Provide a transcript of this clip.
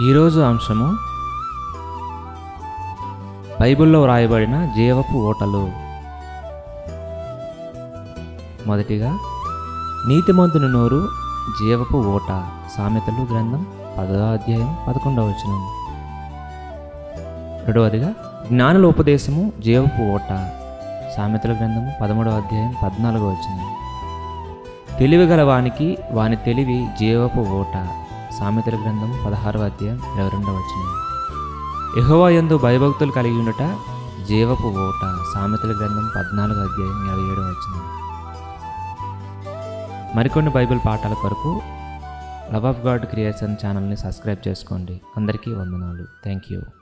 ఈరోజు అంశము బైబిల్లో వ్రాయబడిన జీవపు ఓటలు మొదటిగా నీతిమంతుని నోరు జీవపు ఓట సామెతలు గ్రంథం పదో అధ్యాయం పదకొండవ వచనం రెండవదిగా జ్ఞానుల ఉపదేశము జీవపు ఓట సామెతల గ్రంథము పదమూడవ అధ్యాయం పద్నాలుగో వచనం తెలివి గల వానికి వాని తెలివి జీవపు ఓట సామెతల గ్రంథం పదహారవ అధ్యాయం ఇరవై రెండవ వచనం యెహోవా యందు భయభక్తులు కలిగి ఉండుట జీవపు ఓట సామెతల గ్రంథం పద్నాలుగో అధ్యాయం ఇరవై ఏడవ వచనం మరికొన్ని బైబిల్ పాఠాల కొరకు లవ్ ఆఫ్ గాడ్ క్రియేషన్ ఛానల్ని సబ్స్క్రైబ్ చేసుకోండి అందరికీ వందనాలు థ్యాంక్ యూ